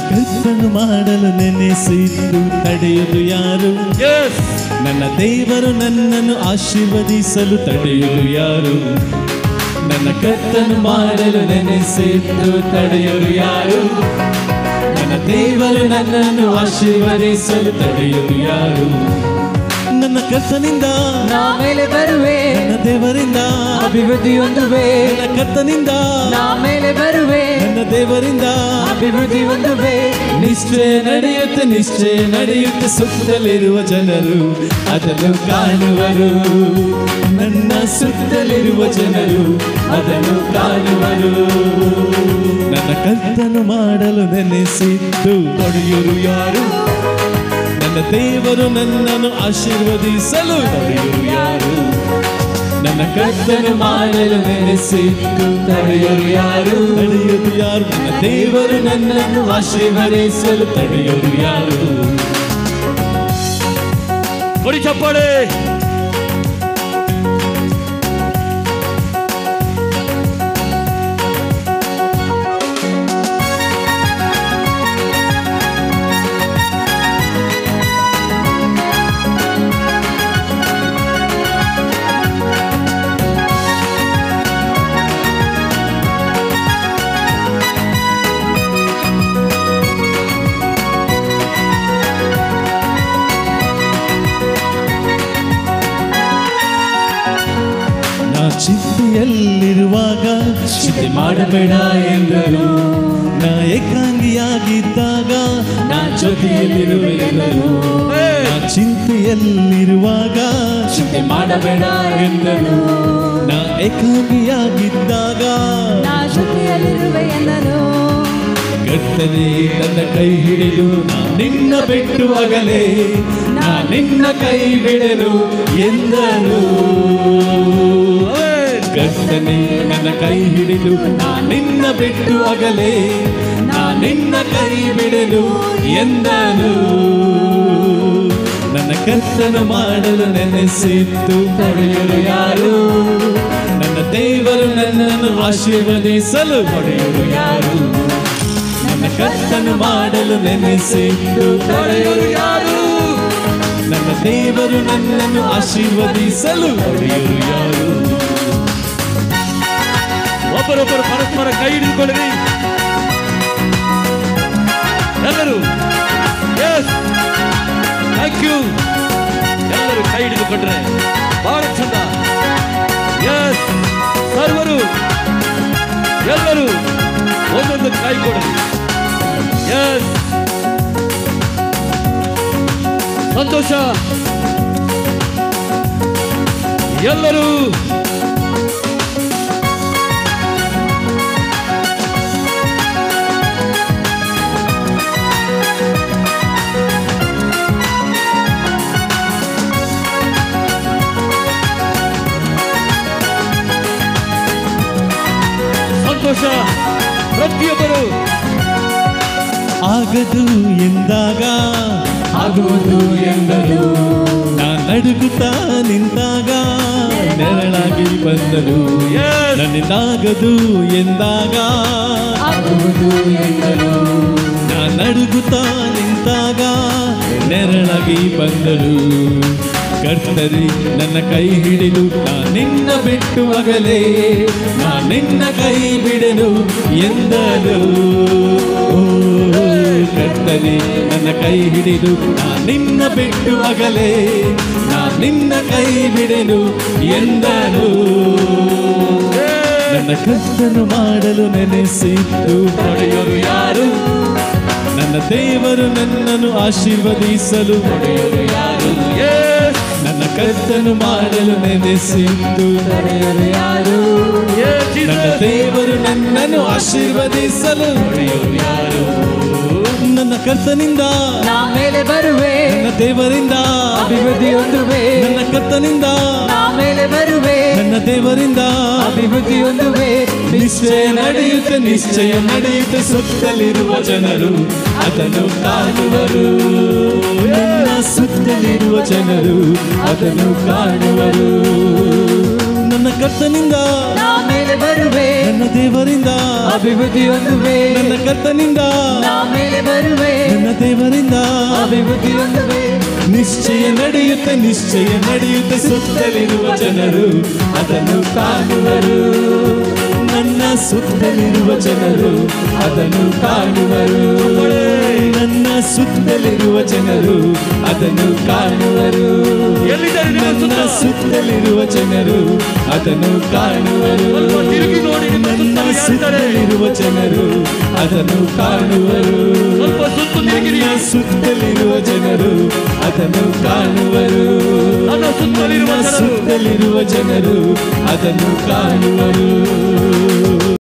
ಕರ್ತನು ಮಾಡಲು ನೆನೆಸಿದ್ದು ತಡೆಯುವುದು ಯಾರು ಎಸ್ ನನ್ನ ದೇವರು ನನ್ನನ್ನು ಆಶೀರ್ವದಿಸಲು ತಡೆಯುವುದು ಯಾರು ನನ್ನ ಕರ್ತನು ಮಾಡಲು ನೆನೆಸಿದ್ದು ತಡೆಯುವುದು ಯಾರು ನನ್ನ ದೇವರು ನನ್ನನ್ನು ಆಶೀರ್ವದಿಸಲು ತಡೆಯುವುದು ಯಾರು ನನ್ನ ಕರ್ತನಿಂದ ನಾ ಮೇಲೆ ಬರುವೆ ನನ್ನ ದೇವರಿಂದ ಅಭಿವೃದ್ಧಿ ಹೊಂದುವೆ ನನ್ನ ಕರ್ತನಿಂದ ನಾ ಮೇಲೆ ಬರುವೆ ನನ್ನ ದೇವರಿಂದ ಅಭಿವೃದ್ಧಿ ಹೊಂದುವೆ ನಿಶ್ಚಯ ನಡೆಯುತ್ತೆ ನಿಶ್ಚಯ ನಡೆಯುತ್ತೆ ಸುತ್ತಲಿರುವ ಜನರು ಅದನ್ನು ಕಾಣುವರು ನನ್ನ ಸುತ್ತಲಿರುವ ಜನರು ಅದನ್ನು ಕಾಣುವರು ನನ್ನ ಕರ್ತನು ಮಾಡಲು ನೆನೆಸಿದ್ದು ತೊಡೆಯುರು ಯಾರು ನನ್ನ ದೇವರು ನನ್ನನ್ನು ಆಶೀರ್ವದಿಸಲು ತೊಡೆಯುರು ಯಾರು ನನ್ನ ಕರ್ತನು ಮಾಡಲು ನೆನೆಸಿದ್ದು ತಡೆಯರು ಯಾರು ತಡೆಯರು ಯಾರು ನನ್ನ ದೇವರು ನನ್ನನ್ನು ಆಶೀರ್ವದಿಸಲು ತಡೆಯರು ಯಾರು ಕೊಡಿ ಚಪ್ಪಾಳೆ ನಾ ಚಿಂತೆಯಲ್ಲಿರುವಾಗ ಚಿಂತೆ ಮಾಡಬೇಡ ಎಂದರು ನಾ ಏಕಾಂಗಿಯಾಗಿದ್ದಾಗ ನಾ ಜೊತೆಯಲ್ಲಿರುವೆ ಎಂದರು ನಾ ಚಿಂತೆಯಲ್ಲಿರುವಾಗ ಚಿಂತೆ ಮಾಡಬೇಡ ಎಂದರು ನಾ ಏಕಾಂಗಿಯಾಗಿದ್ದಾಗ ನಾ ಜೊತೆಯಲ್ಲಿರುವೆ ಎಂದನು ಕರ್ತನೆ ನನ್ನ ಕೈ ಹಿಡಿದು ನಾ ನಿನ್ನ ಬಿಟ್ಟು ಅಗಲೇ ನಾ ನಿನ್ನ ಕೈ ಬಿಡಲು ಎಂದನು ಕರ್ತನೆ ನನ್ನ ಕೈ ಹಿಡಿದು ನಾ ನಿನ್ನ ಬಿಟ್ಟು ಅಗಲೇ ನಾ ನಿನ್ನ ಕೈ ಬಿಡಲು ಎಂದನು ನನ್ನ ಕರ್ತನು ಮಾಡಲು ನೆನೆಸಿತ್ತು ಪಡೆಯಲು ಯಾರು ನನ್ನ ದೇವರು ನನ್ನನ್ನು ಆಶೀರ್ವದಿಸಲು ಪಡೆಯಲು ಯಾರು ನನ್ನ ಕರ್ತನು ಮಾಡಲು ನೆನೆಸಿದ್ದು ಪಡೆಯಲು ಯಾರು ನನ್ನ ದೇವರು ನನ್ನನ್ನು ಆಶೀರ್ವದಿಸಲು ಪಡೆಯಲು ಯಾರು ಒಬ್ಬರೊಬ್ಬರು ಪರಸ್ಪರ ಕೈ ಹಿಡಿದುಕೊಳ್ಳಿರಿ ಎಲ್ಲರೂ ಎಸ್ ಥ್ಯಾಂಕ್ ಯು ಎಲ್ಲರೂ ಕೈ ಹಿಡಿದುಕೊಂಡ್ರೆ ಬಹಳ ಚಂದ ಎಸ್ ಸರ್ವರು ಎಲ್ಲರೂ ಒಂದೊಂದು ಕೈ ಕೊಡಲಿ ಎಸ್ ಸಂತೋಷ ಎಲ್ಲರೂ ಸಂತೋಷ ಪ್ರತಿಯೊಬ್ಬರು ಆಗದು ಎಂದಾಗ ಆಗುವುದು ಎಂದರು ನಾ ನಡುಗುತ್ತಾ ನಿಂತಾಗ ನೆರಳಾಗಿ ಬಂದರು Yes. ನನ್ನಿಂದಾಗದು ಎಂದಾಗ ಆಗುವುದು ಎಂದನು ನಾ ನಡುಗುತ್ತಾ ನಿಂತಾಗ ನೆರಳಾಗಿ ಬಂದರು ಕರ್ತರಿ ನನ್ನ ಕೈ ಹಿಡಿದು ನಾ ನಿನ್ನ ಬಿಟ್ಟು ಅಗಲೇ ನಾ ನಿನ್ನ ಕೈ ಬಿಡಲು ಎಂದರು ಓ, ಕರ್ತರಿ ನನ್ನ ಕೈ ಹಿಡಿದು ನಾ ನಿನ್ನ ಬಿಟ್ಟು ಅಗಲೇ ನಾ ನಿನ್ನ ಕೈ ಬಿಡಲು ಎಂದರು ನನ್ನ ಕರ್ತನು ಮಾಡಲು ನೆನೆಸಿದ್ದು ಪಡೆಯಲು ಯಾರು ನನ್ನ ದೇವರು ನನ್ನನ್ನು ಆಶೀರ್ವದಿಸಲು ಪಡೆಯಲು ಯಾರು Yes. ನನ್ನ ಕರ್ತನು ಮಾಡಲು ನೆನೆಸಿದ್ದು ತಡೆಯಲು ಯಾರು Yes, ನನ್ನ Jesus. ದೇವರು ನನ್ನನ್ನು ಆಶೀರ್ವದಿಸಲು ಪಡೆಯಲು ಯಾರು ನನ್ನ ಕರ್ತನಿಂದ ನಾ ಮೇಲೆ ಬರುವೆ ನನ್ನ ದೇವರಿಂದ ಅಭಿವೃದ್ಧಿ ಹೊಂದುವೆ ನನ್ನ ಕರ್ತನಿಂದ ನಾ ಮೇಲೆ ಬರುವೆ ನನ್ನ ದೇವರಿಂದ ಅಭಿವೃದ್ಧಿ ಹೊಂದುವೆ ನಿಶ್ಚಯ ನಡೆಯುತ್ತೆ ನಿಶ್ಚಯ ನಡೆಯುತ್ತೆ ಸುತ್ತಲಿರುವ ಜನರು ಅದನ್ನು ಕಾಣುವರು ನನ್ನ ಸುತ್ತಲಿರುವ ಜನರು ಅದನ್ನು ಕಾಣುವರು ನನ್ನ ಕರ್ತನಿಂದ ನಾ ಮೇಲೆ ಬರುವೆ ನನ್ನ ದೇವರಿಂದ ಅಭಿವೃದ್ಧಿ ಹೊಂದುವೆ ನನ್ನ ಕರ್ತನಿಂದ ನಾ ಮೇಲೆ ಮೇಲೆ ಬರುವೆ ನನ್ನ ದೇವರಿಂದ ಅಭಿವೃದ್ಧಿ ಹೊಂದುವೆ ನಿಶ್ಚಯ ನಡೆಯುತ್ತೆ ನಿಶ್ಚಯ ನಡೆಯುತ್ತೆ ಸುತ್ತಲಿರುವ ಜನರು ಅದನ್ನು ಕಾಣುವರು ನನ್ನ ಸುತ್ತಲಿರುವ ಜನರು ಅದನ್ನು ಕಾಣುವರು ನನ್ನ ಸುತ್ತಲಿರುವ ಜನರು ಅದನ್ನು ಕಾಣುವರು ಎಲ್ಲಿದ್ದಾರೆ ನಿಮ್ಮ ನನ್ನ ಸುತ್ತ? ಸುತ್ತಲಿರುವ ಜನರು ಅದನ್ನು ಕಾಣುವರು ಸ್ವಲ್ಪ ತಿರುಗಿ ನೋಡಿ ನಿಮ್ಮ ನನ್ನ ಸುತ್ತ ಯಾರಿದ್ದಾರೆ? ಸುತ್ತಲಿರುವ ಜನರು ಅದನ್ನು ಕಾಣುವರು ಸ್ವಲ್ಪ ಸುತ್ತು ತಿರುಗಿರಿ ನನ್ನ ಸುತ್ತಲಿರುವ ಜನರು ಅದನ್ನು ಕಾಣುವರು ನನ್ನ ಸುತ್ತಲಿರುವ ನನ್ನ ಜನರು ಸುತ್ತಲಿರುವ ಜನರು ಅದನ್ನು ಕಾಣುವರು